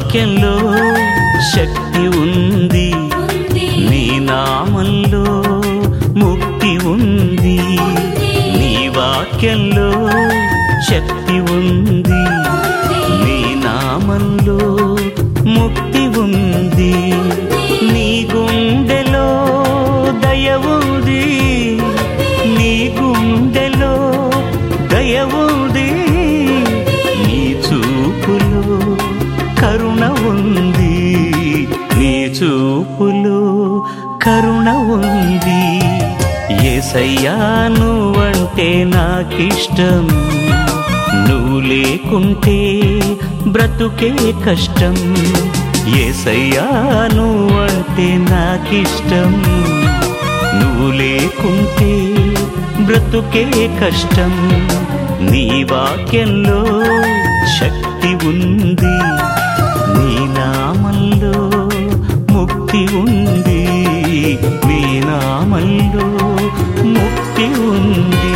వాక్యంలో శక్తి ఉంది నీ నామంలో ముక్తి ఉంది నీ వాక్యంలో శక్తి ఉంది నీ నామంలో ముక్తి ఉంది నీ గుండెలో దయ ఉంది నీ గుండెలో దయ ఉంది నీ చూపులో కరుణ ఉంది నీ చూపులో కరుణ ఉంది ఏసయ్యా నువ్వంటే నాకిష్టం నువ్వు లేకుంటే బ్రతుకే కష్టం ఏసయ్యా నువ్వంటే నాకిష్టం నువ్వు లేకుంటే బ్రతుకే కష్టం నీ వాక్యంలో శక్తి ఉంది నీ నామంలో ముక్తి ఉంది నీ నామంలో ముక్తి ఉంది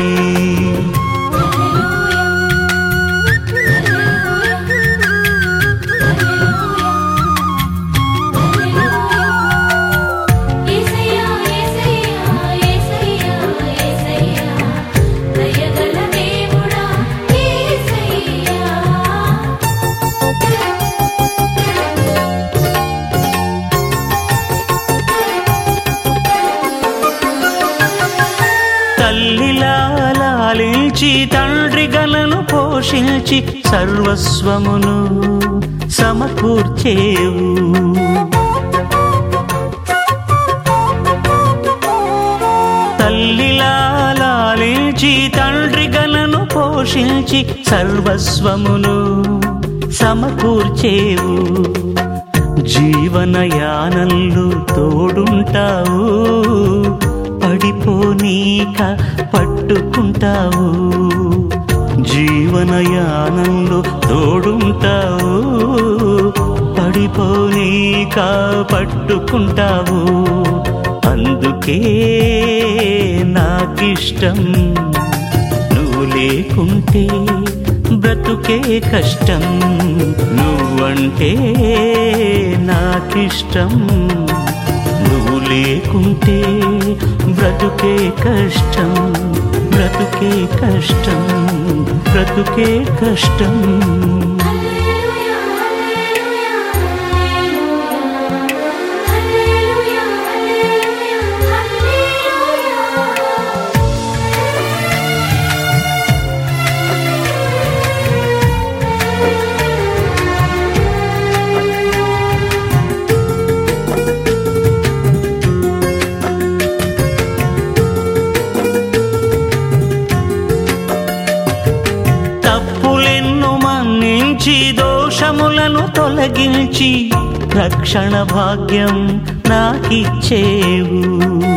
యేసయ్యా యేసయ్యా యేసయ్యా యేసయ్యా దయగల దేవుడా యేసయ్యా తల్లిలా లాలించి తండ్రి గలను పోషించి సర్వస్వమును సమకూర్చేవు తల్లిలా లాలించి తండ్రి గలను పోషించి సర్వస్వమును సమకూర్చేవు జీవనయానంలో తోడుంటావు పడిపోనీక పట్టుకుంటావు జీవనయానంలో తోడుంటావు పడిపోనీక పట్టుకుంటావు అందుకే నాకిష్టం నువ్వు లేకుంటే బ్రతుకే కష్టం నువ్వంటే నాకిష్టం నువ్వు లేకుంటే బ్రతుకే కష్టం బ్రతుకే కష్టం బ్రతుకే కష్టం హల్లెలూయా హల్లెలూయా హల్లెలూయా హల్లెలూయా తప్పులెన్ను మన్నించి దోషములను తొలగించి రక్షణ భాగ్యం నాకిచ్చేవు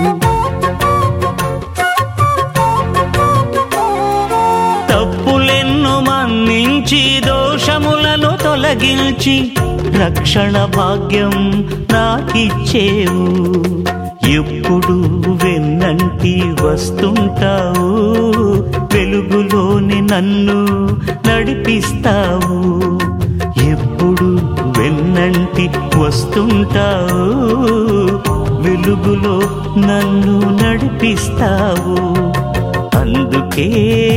తప్పులెన్ను మన్నించి దోషములను తొలగించి రక్షణ భాగ్యం నాకిచ్చేవు ఎప్పుడు వెన్నంటి వస్తుంటావు వెలుగులోని నన్ను నడిపిస్తావు ఎప్పుడు వెన్నంటి వస్తుంటావు వెలుగులో నన్ను నడిపిస్తావు అందుకే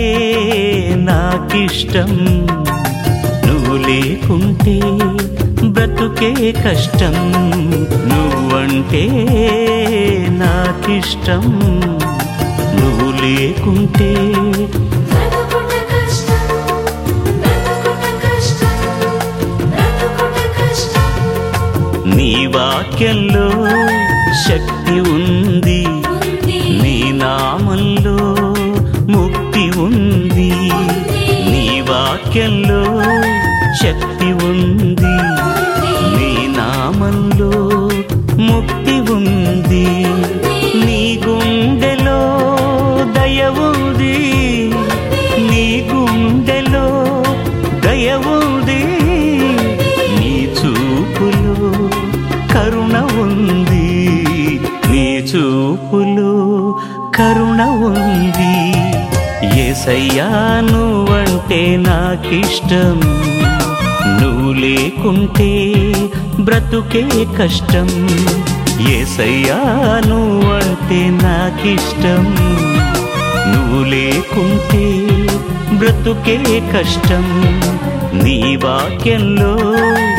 నాకిష్టం నువ్వు లేకుంటే బ్రతుకే కష్టం నువ్వంటే నాకిష్టం నువ్వు లేకుంటే బ్రతుకుట కష్టం బ్రతుకుట కష్టం బ్రతుకుట కష్టం నీ వాక్యంలో శక్తి ఉంది ఉంది నీ నామంలో ముక్తి ఉంది నీ వాక్యంలో శక్తి ఉంది నీ నామంలో ముక్తి ఉంది నీ గుండెలో దయ ఉంది నీ గుండెలో దయ ఉంది నీ చూపులో కరుణ ఉంది నీ చూపులో కరుణ ఉంది ఏసయ్యా నువ్వంటే నాకిష్టం నువ్వు నువ్వు లేకుంటే బ్రతుకే కష్టం ఏసయ్యా నువ్వంటే నాకిష్టం నువ్వు లేకుంటే బ్రతుకే కష్టం నీ వాక్యంలో